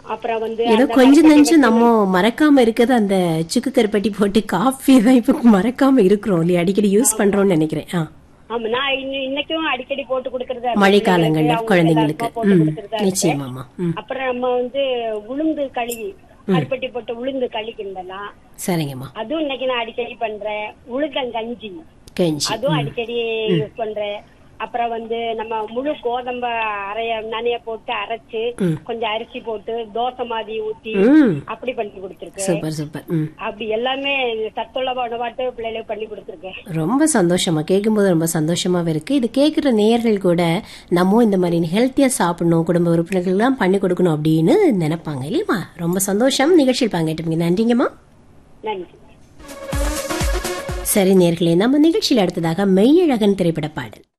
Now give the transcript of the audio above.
அப்புறம் வந்து ஏதோ அந்த கொஞ்சம் கருப்பட்டி நெஞ்சம் நம்ம மறக்காம இருக்கிறது அந்த சுக்கு கருப்பட்டி போட்டு காஃபி தான் இப்ப மறக்காம இருக்கிறோம் இல்லையா அடிக்கடி யூஸ் பண்றோம்னு நினைக்கிறேன் ஆ ஆமா நான் இன்னும் இன்னைக்கும் அடிக்கடி போட்டு கொடுக்கறதா மழை காலங்கள்ல குழந்தைங்களுக்கு போட்டு ம் கொடுக்கறதா இருக்கேன். நிச்சயமாமா ம் அப்புறம் நம்ம வந்து உளுந்து களி கருப்பட்டி போட்டு உளுந்து களி கிண்டலாம் சரிங்கம்மா அதுவும் இன்னைக்கு நான் அடிக்கடி பண்றேன் உளுக்கங்கஞ்சி கஞ்சி அதுவும் அடிக்கடி யூஸ் பண்றேன் அப்புறம் வந்து நம்ம முழு கோதம்ப அரைய நனைய போட்டு அரைச்சு கொஞ்சம் அரிசி போட்டு தோசை மாதிரி ஊத்தி ம் அப்படி பண்ணி கொடுத்துருக்கேன் சூப்பர் சூப்பர் ம் அப்படி எல்லாமே சத்துள்ள உணவாட்டு பிள்ளைகளுக்கு பண்ணி கொடுத்துருக்கேன் ரொம்ப சந்தோஷமா கேட்கும்போது ரொம்ப சந்தோஷமாவே இருக்கு இது கேட்குற நேயர்கள் கூட நம்ம இந்த மாதிரி ஹெல்த்தியா சாப்பிடணும் குடும்ப உறுப்பினர்கள்லாம் பண்ணி கொடுக்கணும் அப்படின்னு நினைப்பாங்க இல்லையம்மா ரொம்ப சந்தோஷம் நிகழ்ச்சியில் பங்கேற்றீங்க நன்றிங்கம்மா நன்றி சரி நேர்களே நம்ம நிகழ்ச்சியில் அடுத்ததாக மெய்யழகன் திரைப்பட பாடல்